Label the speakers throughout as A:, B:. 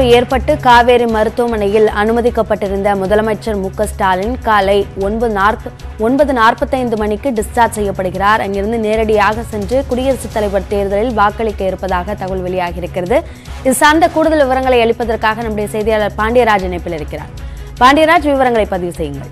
A: ஏற்பட்டு காவேரி மருத்துவமனையில் அனுமதிக்கப்பட்டிருந்த முதலமைச்சர் மு க ஸ்டாலின் காலை ஒன்பது நாற்ப ஒன்பது நாற்பத்தைந்து மணிக்கு டிஸ்சார்ஜ் செய்யப்படுகிறார் அங்கிருந்து நேரடியாக சென்று குடியரசுத் தலைவர் தேர்தலில் வாக்களிக்க இருப்பதாக தகவல் வெளியாகியிருக்கிறது இது சார்ந்த கூடுதல் விவரங்களை அளிப்பதற்காக நம்முடைய செய்தியாளர் பாண்டியராஜ் இணைப்பில் இருக்கிறார் பாண்டியராஜ் விவரங்களை பதிவு செய்யுங்கள்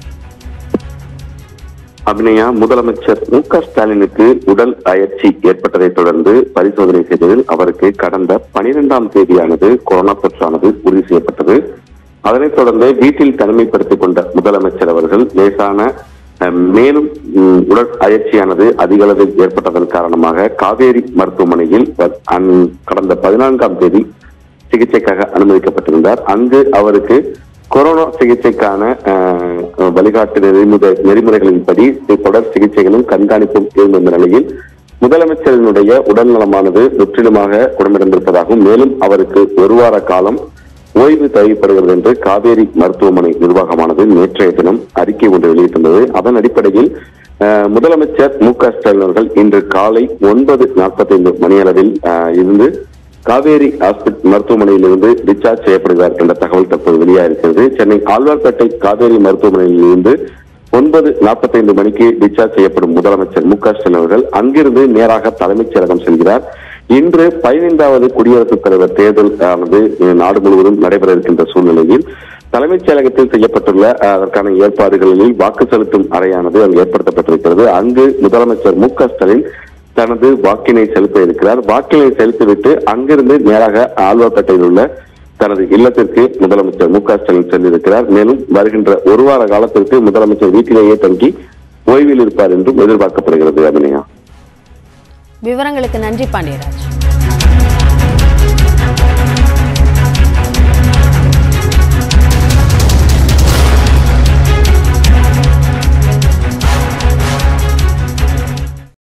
B: அபிநயா முதலமைச்சர் மு க ஸ்டாலினுக்கு உடல் அயற்சி ஏற்பட்டதை தொடர்ந்து பரிசோதனை செய்ததில் அவருக்கு கடந்த பனிரெண்டாம் தேதியானது கொரோனா தொற்றானது உறுதி செய்யப்பட்டது அதனைத் தொடர்ந்து வீட்டில் தனிமைப்படுத்திக் கொண்ட முதலமைச்சர் அவர்கள் லேசான அஹ், மேலும் ம், உடல் அயற்சியானது அதிக அளவில் ஏற்பட்டதன் காரணமாக காவேரி மருத்துவமனையில் வ- அன்- கடந்த பதினான்காம் தேதி சிகிச்சைக்காக அனுமதிக்கப்பட்டிருந்தார் அங்கு அவருக்கு கொரோனா சிகிச்சைக்கான அஹ், வழிகாட்டு நெறிமுறை நெறிமுறைகளின்படி தொடர் சிகிச்சைகளும் கண்காணிப்பும் இருந்த நிலையில் முதலமைச்சரினுடைய உடல்நலமானது முற்றிலுமாக குணமடைந்திருப்பதாகவும் மேலும் அவருக்கு ஒரு வார காலம் ஓய்வு தேவைப்படுகிறது என்று காவேரி மருத்துவமனை நிர்வாகமானது நேற்றைய தினம் அறிக்கை ஒன்று வெளியிட்டிருந்தது அதன் அடிப்படையில் அஹ், முதலமைச்சர் மு க ஸ்டாலின் அவர்கள் இன்று காலை ஒன்பது நாற்பத்தைந்து மணியளவில் அஹ், இருந்து காவேரி ஹாஸ்பிட்டல் மருத்துவமனையில் இருந்து டிஸ்சார்ஜ் செய்யப்படுகிறார் என்ற தகவல் தற்போது வெளியாகிறது சென்னை ஆழ்வார்பேட்டை காவேரி மருத்துவமனையில் இருந்து ஒன்பது நாற்பத்தைந்து மணிக்கு டிஸ்சார்ஜ் செய்யப்படும் முதலமைச்சர் மு க ஸ்டாலின் அவர்கள் அங்கிருந்து நேராக தலைமைச் செயலகம் செல்கிறார் இன்று பதினைந்தாவது குடியரசுத் தலைவர் தேர்தல் ஆனது அஹ், நாடு முழுவதும் நடைபெற இருக்கின்ற சூழ்நிலையில் தலைமைச் செயலகத்தில் செய்யப்பட்டுள்ள அஹ், அதற்கான ஏற்பாடுகளில் வாக்கு செலுத்தும் அறையானது அங்கு ஏற்படுத்தப்பட்டிருக்கிறது அங்கு முதலமைச்சர் மு க ஸ்டாலின் தனது வாக்கினை செலுத்த இருக்கிறார் வாக்கினை செலுத்திவிட்டு அங்கிருந்து நேராக ஆழ்வார்பேட்டையில் உள்ள தனது இல்லத்திற்கு முதலமைச்சர் மு க ஸ்டாலின் சென்றிருக்கிறார் மேலும் வருகின்ற ஒரு வார காலத்திற்கு முதலமைச்சர் வீட்டிலேயே தங்கி ஓய்வில் இருப்பார் என்றும் எதிர்பார்க்கப்படுகிறது அபிநயா
A: விவரங்களுக்கு நன்றி பாண்டியராஜ்